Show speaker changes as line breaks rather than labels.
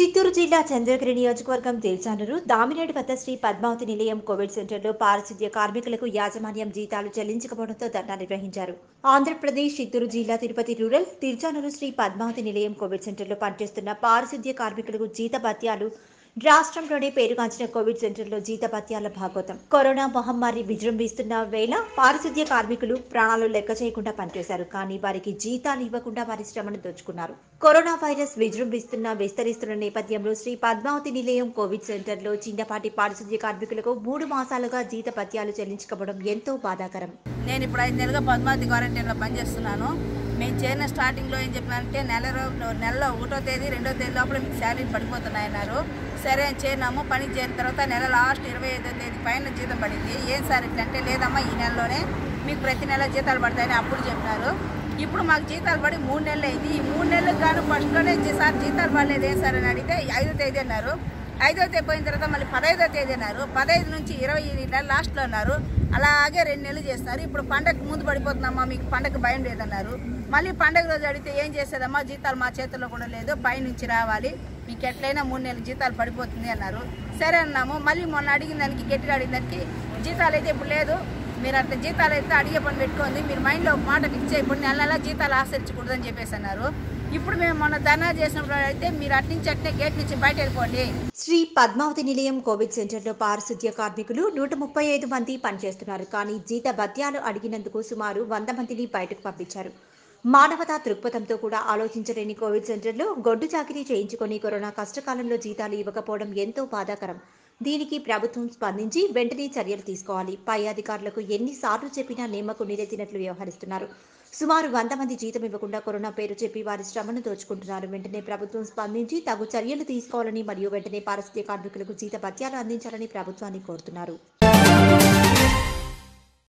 చిత్తూరు జిల్లా చంద్రగిరి నియోజకవర్గం తెల్చానూరు దామినేడు వద్ద శ్రీ పద్మావతి నిలయం కోవిడ్ సెంటర్లో పారిశుద్ధ్య కార్మికులకు యాజమాన్యం జీతాలు చెల్లించకపోవడంతో ధర్నా నిర్వహించారు ఆంధ్రప్రదేశ్ చిత్తూరు జిల్లా తిరుపతి రూరల్ తిరుచానూరు శ్రీ పద్మావతి నిలయం కోవిడ్ సెంటర్లో పనిచేస్తున్న పారిశుద్ధ్య కార్మికులకు జీత భత్యాలు రాష్ట్రంలోనే పేరుగాంచిన కోవిడ్ సెంటర్లో జీతభత్యాల భాగోతం కరోనా మహమ్మారి విజృంభిస్తున్న వేళ పారిశుద్ధ్య కార్మికులు ప్రాణాలు లెక్క చేయకుండా పనిచేశారు కానీ వారికి జీతాలు ఇవ్వకుండా వారి శ్రమను దోచుకున్నారు కరోనా వైరస్ విజృంభిస్తున్న విస్తరిస్తున్న నేపథ్యంలో శ్రీ పద్మావతి నిలయం కోవిడ్ సెంటర్లో చిన్నపాటి పారిశుద్ధ్య కార్మికులకు మూడు మాసాలుగా జీత భత్యాలు చెల్లించకపోవడం ఎంతో బాధాకరం
నేను ఇప్పుడు ఐదు నెలలుగా పద్మావతి క్వారంటైన్లో పనిచేస్తున్నాను మేము చేరిన స్టార్టింగ్లో ఏం చెప్పినారంటే నెల రో- నెలలో ఒకటో తేదీ రెండో తేదీ లోపల మీకు శాలరీ పడిపోతున్నాయన్నారు సరే అని చేరినాము పని చేరిన తర్వాత నెల లాస్ట్ ఇరవై ఐదో తేదీ పైన జీతం పడింది ఏం సార్ ఇట్లా అంటే లేదమ్మా ఈ నెలలోనే మీకు ప్రతి నెల జీతాలు పడతాయని అప్పుడు చెప్పినారు ఇప్పుడు మాకు జీతాలు పడి మూడు నెలలు అయింది ఈ మూడు నెలలకు గాను ఫస్ట్లోనే సార్ జీతాలు పడలేదు ఏం సార్ అని అడిగితే ఐదో తేదీ అన్నారు ఐదో తేదీ పోయిన తర్వాత మళ్ళీ పదహైదో తేదీ అన్నారు పదహైదు నుంచి ఇరవై నెల లాస్ట్లో అన్నారు అలాగే రెండు నెలలు చేస్తారు ఇప్పుడు పండగకు ముందు పడిపోతుందమ్మా మీకు పండగ భయం లేదన్నారు మళ్ళీ పండగ రోజు అడిగితే ఏం చేసేదమ్మా జీతాలు మా చేతుల్లో కూడా లేదు పైనుంచి రావాలి మీకు ఎట్లయినా మూడు నెలలు జీతాలు పడిపోతుంది అన్నారు సరే అన్నాము మళ్ళీ మొన్న అడిగిన దానికి గట్టిగా అడిగిన దానికి జీతాలు అయితే ఇప్పుడు లేదు మీరు అట్లా జీతాలు అయితే అడిగే పని పెట్టుకోండి మీరు మైండ్లో ఒక మాట ఫిక్స్ అయిపోయి నెల నెల జీతాలు ఆచరించకూడదని చెప్పేసి అన్నారు ఇప్పుడు మేము మొన్న ధర్నా చేసినప్పుడు అయితే మీరు అటు నుంచి అట్నే గేట్ నుంచి బయట వెళ్ళిపోండి
శ్రీ పద్మావతి నిలయం కోవిడ్ సెంటర్లో పారిశుద్ధ్య కార్మికులు నూట ముప్పై ఐదు మంది పనిచేస్తున్నారు కానీ జీత భత్యాలు అడిగినందుకు సుమారు వంద మందిని బయటకు పంపించారు మానవతా దృక్పథంతో కూడా ఆలోచించలేని కోవిడ్ సెంటర్లో గొడ్డు చాకిరీ చేయించుకొని కరోనా కష్టకాలంలో జీతాలు ఇవ్వకపోవడం ఎంతో బాధాకరం దీనికి ప్రభుత్వం స్పందించి వెంటనే చర్యలు తీసుకోవాలి పై అధికారులకు ఎన్నిసార్లు చెప్పినా నిమ్మకు నీరెత్తినట్లు వ్యవహరిస్తున్నారు సుమారు వంద మంది జీతం ఇవ్వకుండా కరోనా పేరు చెప్పి వారి శ్రమను దోచుకుంటున్నారు వెంటనే ప్రభుత్వం స్పందించి తగు చర్యలు తీసుకోవాలని మరియు వెంటనే పారిశుద్ధ్య కార్మికులకు జీత భత్యాలు అందించాలని ప్రభుత్వాన్ని కోరుతున్నారు